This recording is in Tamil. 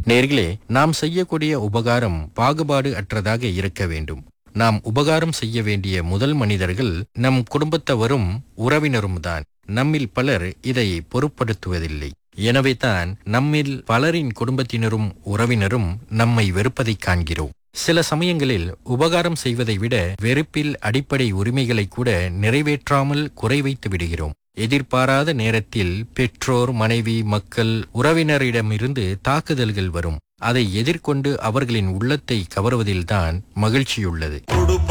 நேர்களே நாம் செய்யக்கூடிய உபகாரம் பாகுபாடு அற்றதாக இருக்க வேண்டும் நாம் உபகாரம் செய்ய வேண்டிய முதல் மனிதர்கள் நம் குடும்பத்தவரும் உறவினரும் தான் நம்மில் பலர் இதை பொருட்படுத்துவதில்லை எனவே தான் நம்மில் பலரின் குடும்பத்தினரும் உறவினரும் நம்மை வெறுப்பதைக் காண்கிறோம் சில சமயங்களில் உபகாரம் செய்வதை விட வெறுப்பில் அடிப்படை உரிமைகளை கூட நிறைவேற்றாமல் குறை வைத்து விடுகிறோம் எதிர்பாராத நேரத்தில் பெற்றோர் மனைவி மக்கள் உறவினரிடமிருந்து தாக்குதல்கள் வரும் அதை எதிர்கொண்டு அவர்களின் உள்ளத்தை கவருவதில்தான் மகிழ்ச்சியுள்ளது